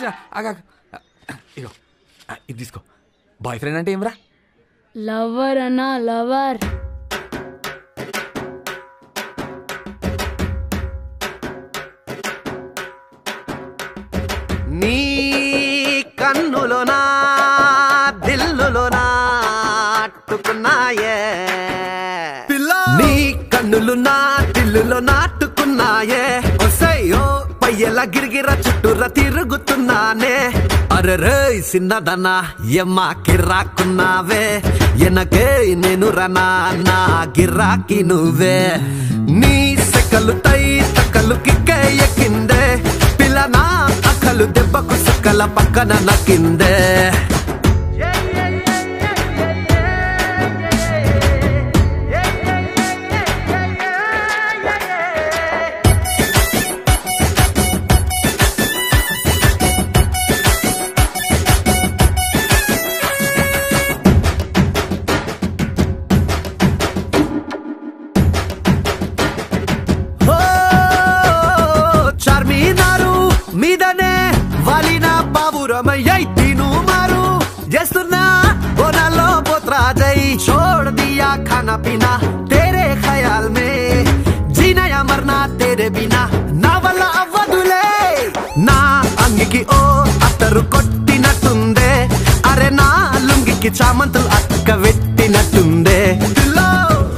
చెప్తున్నా ఆగా ఇగో ఆ, ఇది తీసుకో బాయ్ ఫ్రెండ్ అంటే ఏమరా లవర్ అన్నా లవర్ నీ కన్నులోనా దిల్లులోనా అట్టుకున్నాయే నీ కన్నులు నా దిల్లులో నాటుకున్నాయే ఒసయ్యో పయ్యల గిరిగిర చుట్టూర తిరుగుతున్నానే అరెరే సిన్నదనా ఎమ్మ కిర్రాకున్నావే ఎనకే నేను రనా నా గిరాకి నువ్వే నీ సెకలు తై తక్కలు కిక్కే ఎక్కిందే పిల్లనా అక్కలు దెబ్బకు సుక్కల పక్కన నక్కిందే ఓ చార్మినారు మీదనే వాలిన బాబురమయ్యై తిను మారు చేస్తున్నా బోనాల్లో పోత్రా జై छोड़ दिया खाना पीना तेरे ख्याल में जीना या मरना तेरे बिना నా వల్ల అవ్వదులే నా అంగికి ఓ అత్తరు కొట్టినట్టుందే అరే నా లుంగికి చామంతులు అక్క పెట్టినట్టుందే పిల్లో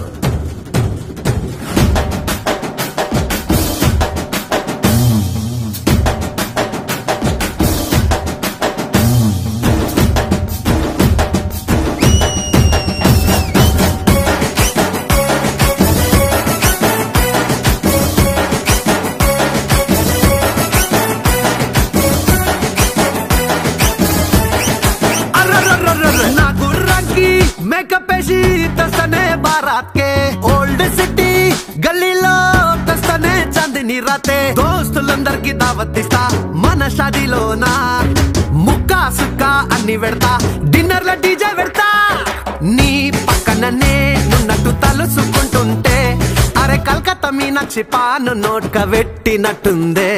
అర్రర్రర్రర్ర. నా గుర్రాకి మేకప్ వేసి తెస్తనే బారాత్ కే ఓల్డ్ సిటీ గల్లీలో తెస్తనే చందిని రాతే దోస్తులందరికి దావత్ ఇస్తా మన షాదీలోనా ముక్కా సుక్క అన్ని పెడతా డిన్నర్ లో డీజే పెడతా నీ పక్కననే నున్నట్టు తలుసుకుంటుంటే అరే కలకత్తా మీనాక్షి పాను నోట్క పెట్టినట్టుందే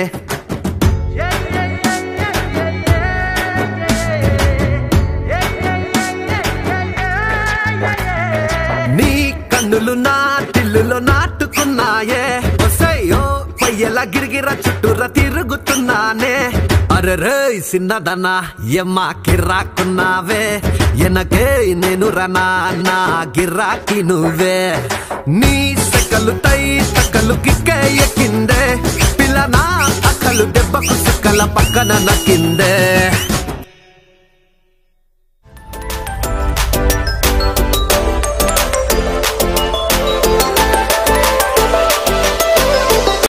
నీ కన్నులు నా తిల్లులో నాటుకున్నాయే ఒసయ్యో పయ్యల గిరిగిర చుట్టూర తిరుగుతున్నానే అరెరే సిన్నదనా ఎమ్మ కిర్రాకున్నావే ఎనకే నేను రనా నా గిరాకి నువ్వే నీ సెకలు తై తక్కలు కిక్కే ఎక్కిందే పిల్లనా అక్కలు దెబ్బకు సుక్కల పక్కన నక్కిందే